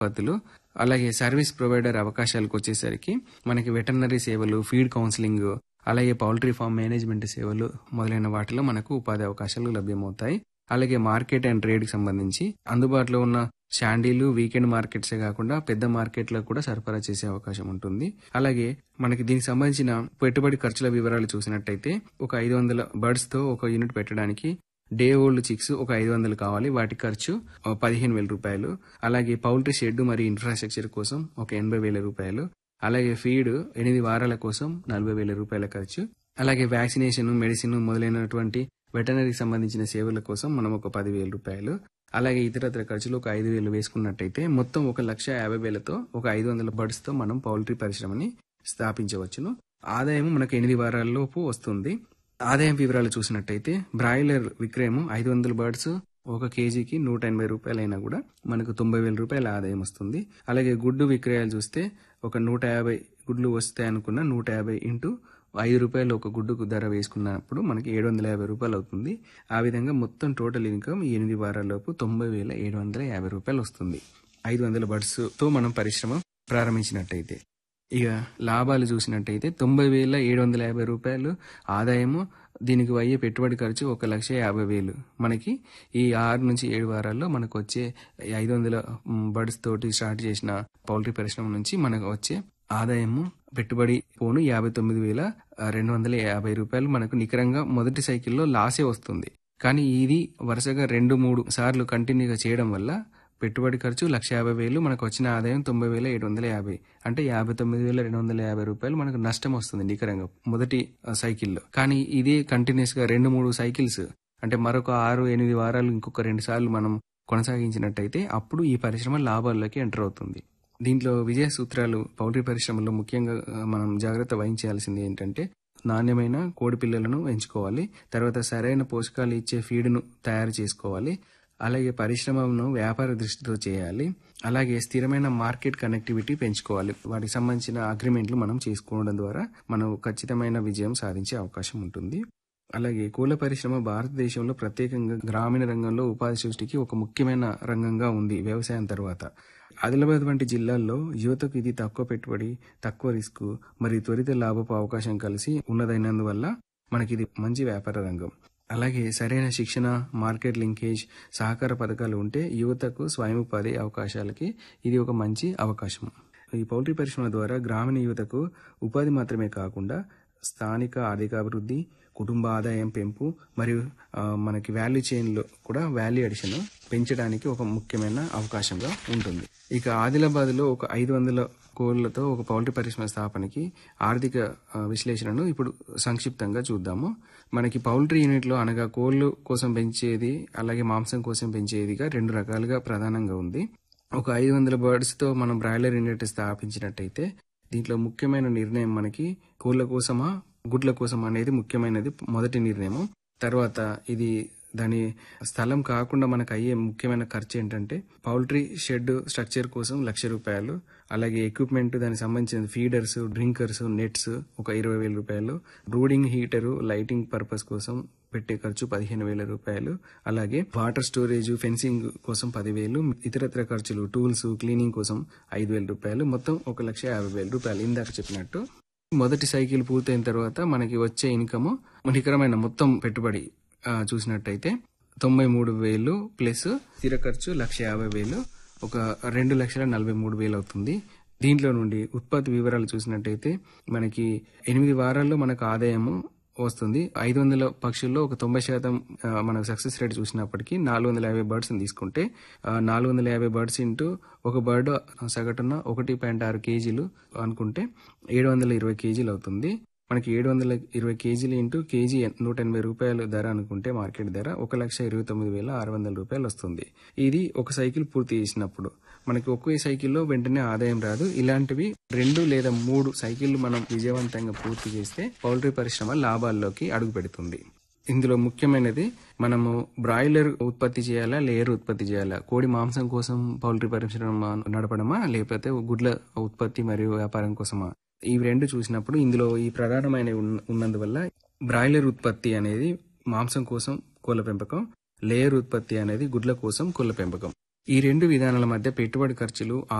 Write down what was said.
ఉత్పత్తులు అలాగే service provider అవకాశాలకు వచ్చేసరికి మనకి వెటర్నరీ సేవలు ఫీడ్ కౌన్సిలింగ్ అలాగే పౌల్ట్రీ ఫామ్ మేనేజ్మెంట్ సేవలు మొదలైన వాటిలో మనకు ఉపాధి అవకాశాలు లభ్యమవుతాయి అలాగే మార్కెట్ అండ్ ట్రేడ్ కి సంబంధించి అందుబాటులో ఉన్న షాండీలు వీకెండ్ మార్కెట్సే కాకుండా పెద్ద మార్కెట్లకు కూడా సరఫరా చేసే అవకాశం ఉంటుంది అలాగే మనకి దీనికి సంబంధించిన పెట్టుబడి ఖర్చుల వివరాలు చూసినట్టయితే ఒక ఐదు వందల బర్డ్స్ తో ఒక యూనిట్ పెట్టడానికి డే ఓల్డ్ చిక్స్ ఒక ఐదు వందలు కావాలి వాటి ఖర్చు ఆ, పదిహేను వేల రూపాయలు అలాగే పౌల్ట్రీ షెడ్ మరియు ఇన్ఫ్రాస్ట్రక్చర్ కోసం ఒక ఎనభై వేల రూపాయలు అలాగే ఫీడ్ ఎనిమిది వారాల కోసం నలభై వేల రూపాయల ఖర్చు అలాగే వ్యాక్సినేషన్ మెడిసిన్ మొదలైనటువంటి వెటనరీకి సంబంధించిన సేవల కోసం మనం ఒక పదివేల రూపాయలు అలాగే ఇతరత్ర ఖర్చులు ఒక ఐదు వేలు వేసుకున్నట్టయితే మొత్తం ఒక లక్ష యాభై వేలతో ఒక ఐదు వందల బర్డ్స్ తో మనం పౌల్ట్రీ పరిశ్రమని స్థాపించవచ్చును ఆదాయం మనకు ఎనిమిది వారాల్లోపు వస్తుంది ఆదాయం వివరాలు చూసినట్టయితే బ్రాయిలర్ విక్రయం ఐదు వందల బర్డ్స్ ఒక కేజీకి నూట ఎనభై రూపాయలైనా కూడా మనకు తొంభై వేల రూపాయల ఆదాయం వస్తుంది అలాగే గుడ్డు విక్రయాలు చూస్తే ఒక నూట యాభై గుడ్లు వస్తాయి అనుకున్న నూట యాభై ఇంటూ ఐదు రూపాయలు ఒక గుడ్డుకు ధర వేసుకున్నప్పుడు మనకి ఏడు వందల యాభై రూపాయలు అవుతుంది ఆ విధంగా మొత్తం టోటల్ ఇన్కమ్ ఈ ఎనిమిది వారాల్లోపు తొంభై వేల ఏడు వందల యాభై రూపాయలు వస్తుంది ఐదు వందల బర్డ్స్ తో మనం పరిశ్రమ ప్రారంభించినట్టయితే ఇక లాభాలు చూసినట్టయితే తొంభై వేల ఏడు వందల యాభై రూపాయలు ఆదాయము దీనికి అయ్యే పెట్టుబడి ఖర్చు ఒక లక్ష యాభై వేలు మనకి ఈ ఆరు నుంచి ఏడు వారాల్లో మనకు వచ్చే ఐదు వందల బర్డ్స్ తోటి స్టార్ట్ చేసిన పౌల్ట్రీ పరిశ్రమ నుంచి మనకు వచ్చే ఆదాయము పెట్టుబడి పోను యాభై తొమ్మిది వేల రెండు వందల యాభై రూపాయలు మనకు నికరంగా మొదటి సైకిల్లో లాసే వస్తుంది కానీ ఇది వరుసగా రెండు మూడు సార్లు కంటిన్యూగా చేయడం వల్ల పెట్టుబడి ఖర్చు లక్ష యాభై వేలు మనకు వచ్చిన ఆదాయం తొంభై వేల ఏడు వందల యాభై అంటే యాభై తొమ్మిది వేల రెండు వందల యాభై రూపాయలు మనకు నష్టం వస్తుంది నికరంగా మొదటి ఆ, సైకిల్లో కానీ ఇదే కంటిన్యూస్ గా రెండు మూడు సైకిల్స్ అంటే మరొక ఆరు ఎనిమిది వారాలు ఇంకొక రెండు సార్లు మనం కొనసాగించినట్టయితే అప్పుడు ఈ పరిశ్రమ లాభాల్లోకి ఎంటర్ అవుతుంది దీంట్లో విజయ సూత్రాలు పౌల్ట్రీ పరిశ్రమలో ముఖ్యంగా ఆ, మనం జాగ్రత్త వహించాల్సింది ఏంటంటే నాణ్యమైన కోడి పిల్లలను ఎంచుకోవాలి తర్వాత సరైన పోషకాలు ఇచ్చే ఫీడ్ను తయారు చేసుకోవాలి అలాగే పరిశ్రమను వ్యాపార దృష్టితో చేయాలి అలాగే స్థిరమైన మార్కెట్ కనెక్టివిటీ పెంచుకోవాలి వాటికి సంబంధించిన అగ్రిమెంట్లు మనం చేసుకోవడం ద్వారా మనం ఖచ్చితమైన విజయం సాధించే అవకాశం ఉంటుంది అలాగే కోళ్ల పరిశ్రమ భారతదేశంలో ప్రత్యేకంగా గ్రామీణ రంగంలో ఉపాధి సృష్టికి ఒక ముఖ్యమైన రంగంగా ఉంది వ్యవసాయం తర్వాత ఆదిలాబాద్ వంటి జిల్లాల్లో యువతకు ఇది తక్కువ పెట్టుబడి తక్కువ రిస్క్ మరియు త్వరిత లాభపు అవకాశం కలిసి ఉన్నదైనందువల్ల మనకి ఇది మంచి వ్యాపార రంగం అలాగే సరైన శిక్షణ మార్కెట్ లింకేజ్ సహకార పథకాలు ఉంటే యువతకు స్వయం ఉపాధి అవకాశాలకి ఇది ఒక మంచి అవకాశం ఈ పౌల్ట్రీ పరిశ్రమ ద్వారా గ్రామీణ యువతకు ఉపాధి మాత్రమే కాకుండా స్థానిక ఆర్థికాభివృద్ధి కుటుంబ ఆదాయం పెంపు మరియు ఆ, మనకి వాల్యూ చైన్లో కూడా వాల్యూ అడిషన్ పెంచడానికి ఒక ముఖ్యమైన అవకాశంగా ఉంటుంది ఇక ఆదిలాబాద్లో ఒక ఐదు వందల కోళ్లతో ఒక పౌల్ట్రీ పరిశ్రమ స్థాపనకి ఆర్థిక ఆ, విశ్లేషణను ఇప్పుడు సంక్షిప్తంగా చూద్దాము మనకి పౌల్ట్రీ యూనిట్లో అనగా కోళ్లు కోసం పెంచేది అలాగే మాంసం కోసం పెంచేదిగా రెండు రకాలుగా ప్రధానంగా ఉంది ఒక ఐదు వందల బర్డ్స్ తో మనం బ్రాయిలర్ యూనిట్ స్థాపించినట్టయితే దీంట్లో ముఖ్యమైన నిర్ణయం మనకి కోళ్ల కోసమా గుడ్ల కోసమా అనేది ముఖ్యమైనది మొదటి నిర్ణయం తర్వాత ఇది దాని స్థలం కాకుండా మనకు అయ్యే ముఖ్యమైన ఖర్చు ఏంటంటే పౌల్ట్రీ షెడ్ స్ట్రక్చర్ కోసం లక్ష రూపాయలు అలాగే ఎక్విప్మెంట్ దానికి సంబంధించిన ఫీడర్స్ డ్రింకర్స్ నెట్స్ ఒక ఇరవై వేల రూపాయలు బ్రూడింగ్ హీటరు లైటింగ్ పర్పస్ కోసం పెట్టే ఖర్చు పదిహేను వేల రూపాయలు అలాగే వాటర్ స్టోరేజ్ ఫెన్సింగ్ కోసం పదివేలు ఇతరత్ర ఖర్చులు టూల్స్ క్లీనింగ్ కోసం ఐదు వేల రూపాయలు మొత్తం ఒక లక్ష యాభై వేల రూపాయలు ఇందాక చెప్పినట్టు మొదటి సైకిల్ పూర్తయిన తర్వాత మనకి వచ్చే ఇన్కమ్ నికరమైన మొత్తం పెట్టుబడి ఆ, చూసినట్టయితే తొంభై మూడు వేలు ప్లస్ స్థిర ఖర్చు లక్ష యాభై వేలు ఒక రెండు లక్షల నలభై మూడు వేలు అవుతుంది దీంట్లో నుండి ఉత్పత్తి వివరాలు చూసినట్టయితే మనకి ఎనిమిది వారాల్లో మనకు ఆదాయము వస్తుంది ఐదు వందల పక్షుల్లో ఒక తొంభై శాతం ఆ, మనకు సక్సెస్ రేట్ చూసినప్పటికీ నాలుగు వందల యాభై బర్డ్స్ తీసుకుంటే ఆ, నాలుగు వందల యాభై బర్డ్స్ ఇంటూ ఒక బర్డ్ సగటున ఒకటి పాయింట్ ఆరు కేజీలు అనుకుంటే ఏడు వందల ఇరవై కేజీలు అవుతుంది మనకి ఏడు వందల ఇరవై కేజీలు ఇంటూ కేజీ ఎన్- నూట ఎనభై రూపాయలు ధర అనుకుంటే మార్కెట్ ధర ఒక లక్ష ఇరవై తొమ్మిది వేల ఆరు వందల రూపాయలు వస్తుంది ఇది ఒక సైకిల్ పూర్తి చేసినప్పుడు మనకి ఒకే సైకిల్లో వెంటనే ఆదాయం రాదు ఇలాంటివి రెండు లేదా మూడు సైకిళ్లు మనం విజయవంతంగా పూర్తి చేస్తే పౌల్ట్రీ పరిశ్రమ లాభాల్లోకి అడుగు పెడుతుంది ఇందులో ముఖ్యమైనది మనము బ్రాయిలర్ ఉత్పత్తి చేయాలా లేయర్ ఉత్పత్తి చేయాలా కోడి మాంసం కోసం పౌల్ట్రీ పరిశ్రమ నడపడమా లేకపోతే గుడ్ల ఉత్పత్తి మరియు వ్యాపారం కోసమా ఈ రెండు చూసినప్పుడు ఇందులో ఈ ప్రధానమైన ఉన్న- ఉన్నందువల్ల బ్రాయిలర్ ఉత్పత్తి అనేది మాంసం కోసం కోళ్ల పెంపకం లేయర్ ఉత్పత్తి అనేది గుడ్ల కోసం కోళ్ల పెంపకం ఈ రెండు విధానాల మధ్య పెట్టుబడి ఖర్చులు